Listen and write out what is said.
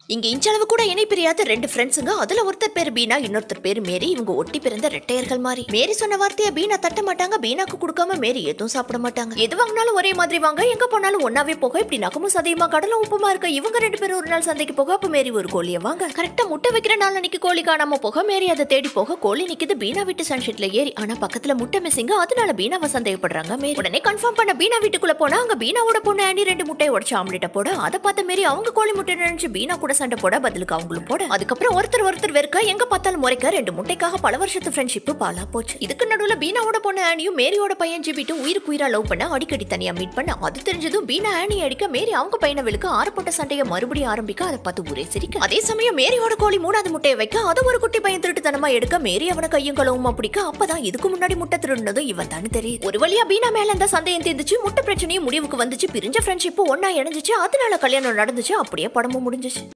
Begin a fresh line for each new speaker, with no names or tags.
இங்க இன்ச்சளவு கூட இணை பிரியாத ரெண்டு ஃப்ரெண்ட்ஸுங்க அதுல ஒருத்தர் பேர் பீனா இன்னொருத்தர் பேர் மேரி இவங்க ஒட்டி பிறந்த ரெட்டையர்கள் மாதிரி மேரி சொன்ன வார்த்தையை பீனா தட்ட மாட்டாங்க பீனாக்கு கொடுக்காம மேரி எதுவும் சாப்பிட மாட்டாங்க எது வாங்கினாலும் ஒரே மாதிரி வாங்க எங்க போனாலும் ஒன்னாவே போக இப்படி நகமும் சதையுமா கடலும் உப்புமா இருக்க இவங்க ரெண்டு பேரும் ஒரு நாள் சந்தைக்கு போக அப்ப மேரி ஒரு கோழியை வாங்க கரெக்டா முட்டை வைக்கிற நாள் அன்னைக்கு கோழி காணாம போக மேரி அதை தேடி போக கோழி நிக்குது பீனா வீட்டு சன்ஷெட்ல ஏறி ஆனா பக்கத்துல முட்டை மிஸ்ஸிங்க அதனால பீனாவை சந்தேகப்படுறாங்க மேரி உடனே கன்ஃபார்ம் பண்ண பீனா வீட்டுக்குள்ள போனா அங்க பீனாவோட பொண்ணு ஆண்டி ரெண்டு முட்டையை உடச்சு ஆம்லெட்ட போட அதை பார்த்த மேரி அவங்க கோழி முட்டை நினைச்சு பீனா கூட சண்டை போட பதிலுக்கு அவங்களும் போட அதுக்கப்புறம் ஒருத்தர் ஒருத்தர் வெறுக்க எங்க பார்த்தாலும் முறைக்க ரெண்டு முட்டைக்காக பல வருஷத்து ஃப்ரெண்ட்ஷிப் பாலா போச்சு இதுக்கு நடுவுல பீனாவோட பொண்ணு ஆனியும் மேரியோட பையன் ஜிபிட்டு உயிருக்கு உயிரா லவ் பண்ண அடிக்கடி தனியா மீட் பண்ண அது தெரிஞ்சதும் பீனா ஆனி அடிக்க மேரி அவங்க பையனை விழுக்க ஆறுபட்ட சண்டையை மறுபடியும் ஆரம்பிக்க அதை பார்த்து ஊரே சிரிக்க அதே சமயம் மேரியோட கோழி மூணாவது முட்டையை வைக்க அதை ஒரு குட்டி பையன் திருட்டுத்தனமா எடுக்க மேரி அவனை கையும் களவுமா பிடிக்க அப்பதான் இதுக்கு முன்னாடி முட்டை திருடினதும் இவன் தானே தெரியுது ஒரு வழியா பீனா மேல இந்த சந்தேகம் தீர்ந்துச்சு முட்டை பிரச்சனையும் முடிவுக்கு வந்துச்சு பிரிஞ்ச ஃப்ரெண்ட்ஷிப் ஒன்னா இணைஞ்சிச்சு அதனால கல்யாணம் நடந்துச்சு அப்படியே படமும் முடிஞ்சிச்சு